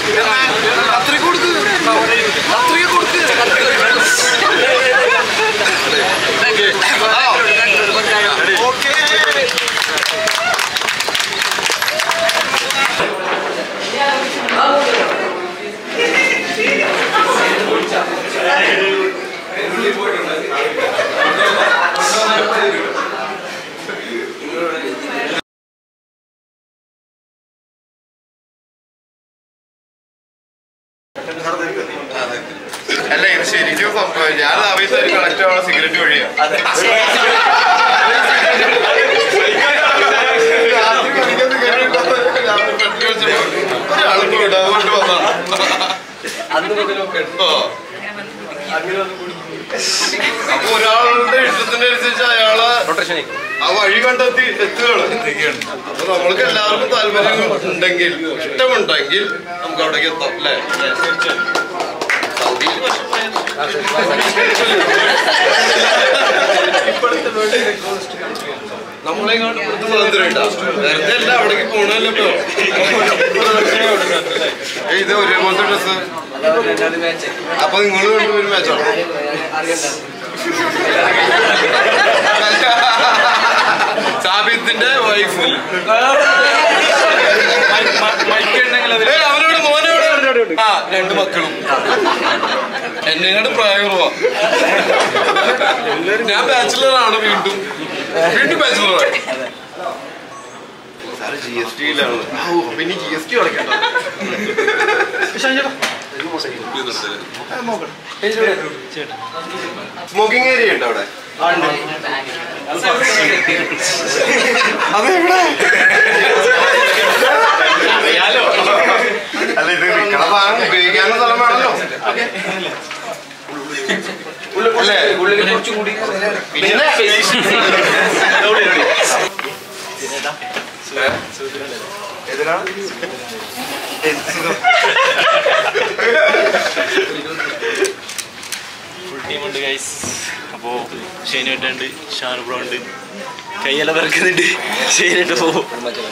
കത്രിക കൊടുക്ക് കത്രിക കൊടുക്ക് ഓക്കേ അല്ല ഇത് ശരിക്കും സംഭവം ഞാൻ ആവേശം കണക്ട് ആവുന്ന സിഗരറ്റ് വഴിയാ ഒരാൾക്ക് വിടാൻ വന്നതാ അപ്പൊ ഒരാളുടെ ഇഷ്ടത്തിന്റെ അനുസരിച്ച് അയാള് ആ വഴി കണ്ടെത്തി എത്തുകയാണ് അപ്പൊ നമ്മൾക്ക് എല്ലാവർക്കും താല്പര്യം ഉണ്ടെങ്കിൽ ഇഷ്ടമുണ്ടെങ്കിൽ നമുക്ക് അവിടേക്ക് എത്താം അല്ലേ സൗദിയിൽ പക്ഷേ നമ്മളെ ഇങ്ങോട്ട് ഇവിടുത്തെ സ്വാതന്ത്ര്യം ഉണ്ടാ വെറുതെ അല്ല അവിടേക്ക് പോണല്ലോ ഇപ്പൊ ഏയ് ഇത് ഒരേപോലത്തെ ഡ്രസ് അപ്പൊ നിങ്ങൾ കൊണ്ടുപോയി മാച്ചാണോ സാബിത്തിന്റെ വൈഫ് അവനോട് മോനോട് ആ രണ്ട് മക്കളും എന്നെങ്ങാട് പ്രായം കുറവാ ഞാൻ ബാച്ചിലർ ആണ് വീണ്ടും വീണ്ടും ബാച്ചിലർ ആണ് സാറ് ജി എസ് ടിയിലാണ് പിന്നെ ജി എസ് ടി അടയ്ക്കണ്ട സ്മോക്കിംഗ് ഏരിയ ഉണ്ട് അവിടെ അതെവിടെ അല്ല ഇത് നിക്കണ ഭാഗം ഉപയോഗിക്കാനുള്ള സ്ഥലം വേണല്ലോ അല്ലേ പിന്നെ എതിനാണ് ഫുൾ ടീമുണ്ട് ഗൈസ് അപ്പോൾ ഷെയ്നേട്ടുണ്ട് ഷാൻ ബ്രോ ഉണ്ട് കൈയെല്ലാം വിറക്കുന്നുണ്ട് ഷെയ്നായിട്ട് പോകും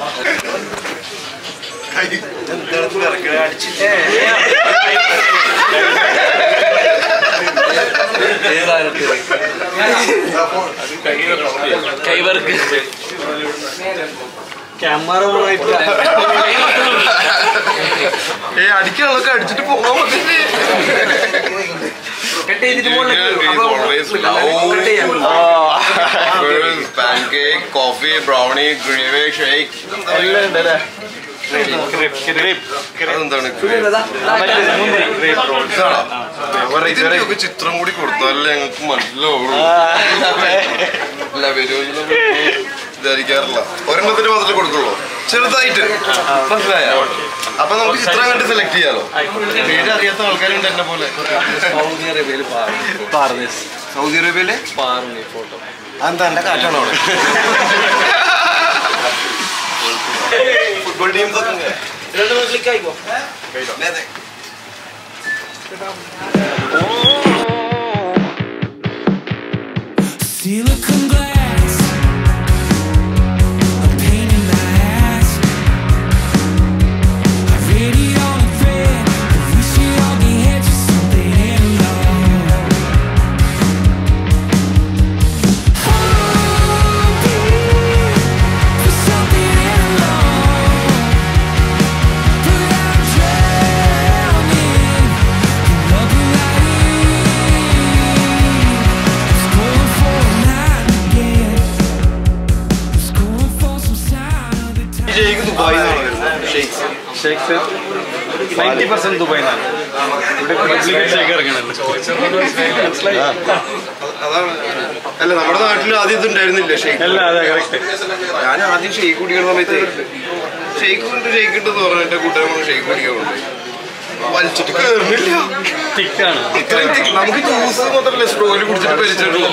കൈ വർക്ക് ക്യാമറ ഏ അടിക്കാനുള്ളൊക്കെ അടിച്ചിട്ട് പോകാൻ പറ്റില്ലേ pancake coffee brownie gravy shake അതെന്താണ് ഇതിന്റെയൊക്കെ ചിത്രം കൂടി കൊടുത്താലേ ഞങ്ങൾക്ക് മനസ്സിലാവുള്ളൂ അല്ല വരുമെന്ന് വിചാരിക്കാറില്ല ഒരെണ്ണത്തിന്റെ മാത്രമേ കൊടുക്കുള്ളൂ ചെറുതായിട്ട് മനസ്സിലായ അപ്പൊ നമുക്ക് ചിത്രം കണ്ട് സെലക്ട് ചെയ്യാലോ പേര് അറിയാത്ത ആൾക്കാരുണ്ട് എന്നെ പോലെ സൗദി അറേബ്യയിലെ ഫോട്ടോ അതെന്താ എന്റെ കാറ്റാണോ അവിടെ ഫുട്ബോൾ ടീംസ് ഒക്കെ ക്ലിക്ക് ആയിക്കോ Silicon glass, a pain in the ass. I read it on a thread, but we should all get heads for something hello. Hoping for something hello, but I'm drowning in love It's going for a night again. It's going for some sign of the time. ഷെയ്ഖ് ദുബായിൽ നിന്നാണ് വരുന്നത് ഷെയ്ഖ് shakes ninety percent ദുബായിന്നാണ് ഇവിടെ duplicate shake ഇറങ്ങണല്ലോ അതാണ് അല്ല നമ്മുടെ നാട്ടിൽ ആദ്യം ഇതുണ്ടായിരുന്നില്ല ഷെയ്ഖ് അല്ല അതെ കറക്റ്റ് ഞാൻ ആദ്യം ഷെയ്ഖ് കുടിക്കുന്ന സമയത്ത് ഷെയ്ഖ് ഉണ്ട് ഷെയ്ഖ് ഉണ്ട് എന്ന് പറഞ്ഞ എന്റെ കൂട്ടുകാരൻ പറഞ്ഞു ഷെയ്ഖ് കുടിക്കാൻ കൊണ്ട് വലിച്ചിട്ട് കയറുന്നില്ല തിക്കാണ് ഇത്രയും thick. നമുക്ക് ജ്യൂസ് മാത്രമല്ല സ്ട്രോയിൽ കുടിച്ചിട്ട് പരിചയമുള്ളൂ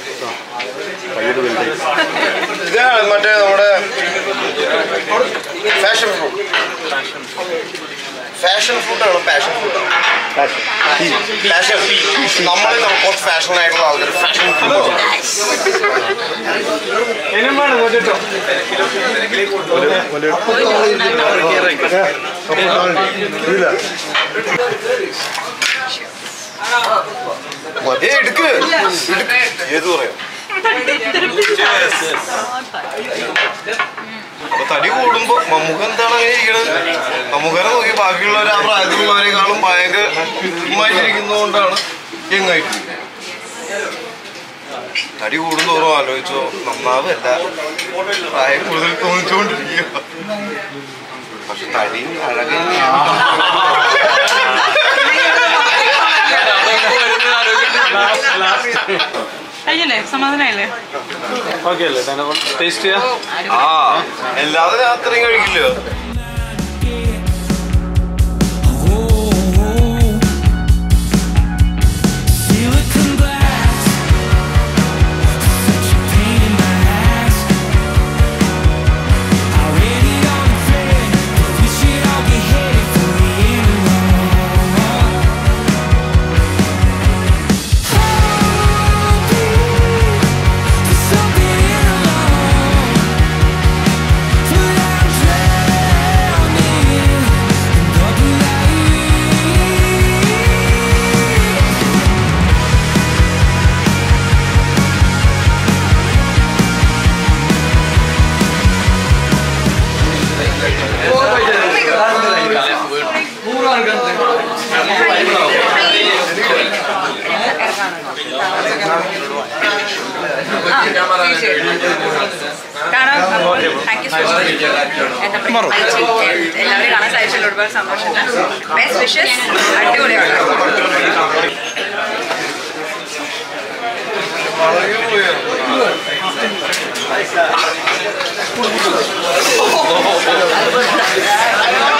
ഇതാണ് മറ്റേ നമ്മുടെ ഫാഷൻ ഫ്രൂട്ട് ഫാഷൻ ഫ്രൂട്ടാണ് പാഷൻ ഫ്രൂട്ട് ഫാഷൻ നമ്മളെ കുറച്ച് ഫാഷൻ ആയിട്ടുള്ള ആൾക്കാർ ഫാഷൻ ഫ്രൂട്ട് ഇനിമാണ് കൊണ്ടിട്ടോ ഏ എടുക്ക് എടുക്ക്. ഏത് പറയാം അപ്പൊ തടി കൂടുമ്പോ മമ്മൂക്ക എന്താണ് അങ്ങനെ ഇരിക്കണത് മമ്മൂക്കനെ നോക്കി ബാക്കിയുള്ളവർ ആ പ്രായത്തിലുള്ളവരെക്കാളും ഭയങ്കര ഇരിക്കുന്നതുകൊണ്ടാണ് എങ്ങായിട്ട് തടി കൂടുന്തോറും ആലോചിച്ചോ നന്നാവല്ല പ്രായം കൂടുതൽ തോന്നിച്ചുകൊണ്ടിരിക്കുക പക്ഷെ തടി അഴകി കഴിഞ്ഞില്ലേ സമാധാനായില്ലേ ഓക്കെ അല്ലേ ടേസ്റ്റ് ചെയ്യാം ആ അല്ലാതെ രാത്രി കഴിക്കില്ല Silicon glass, such a pain in my ass. I read it on the thread, we should all get headed for the end alone. Hoping for something alone, but I'm drowning in bubble light. കാണാം thank you so much എല്ലാവരും കാണാൻ സാധിച്ചതിൽ ഒരുപാട് സന്തോഷമുണ്ട് best wishes അടിപൊളിയാണ് വളരെ